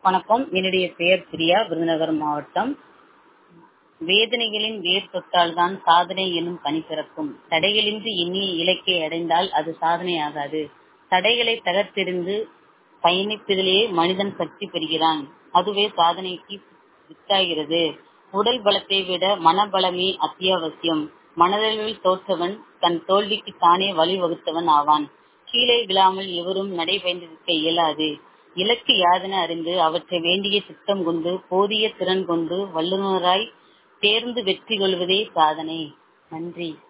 வணக்கம் என்னுடைய பெயர் பிரியா விருதுநகர் மாவட்டம் வேதனைகளின் வேர் தொட்டால்தான் சாதனை எனும் கனி பிறக்கும் தடைகளின்றி எண்ணிய இலக்கை அடைந்தால் அது சாதனை ஆகாது தடைகளை தகர்த்தெறிந்து பயணிப்பதிலே மனிதன் சக்தி பெறுகிறான் அதுவே சாதனைக்கு வித்தாகிறது உடல் பலத்தை விட மனபலமே அத்தியாவசியம் மனதளவில் தோற்றவன் தன் தோல்விக்கு தானே வழிவகுத்தவன் ஆவான் கீழே விழாமல் எவரும் நடைபயந்திருக்க இயலாது இலக்கு யாதென அறிந்து அவற்றை வேண்டிய திட்டம் கொண்டு போதிய திறன் கொண்டு வல்லுநராய் தேர்ந்து வெற்றி கொள்வதே சாதனை நன்றி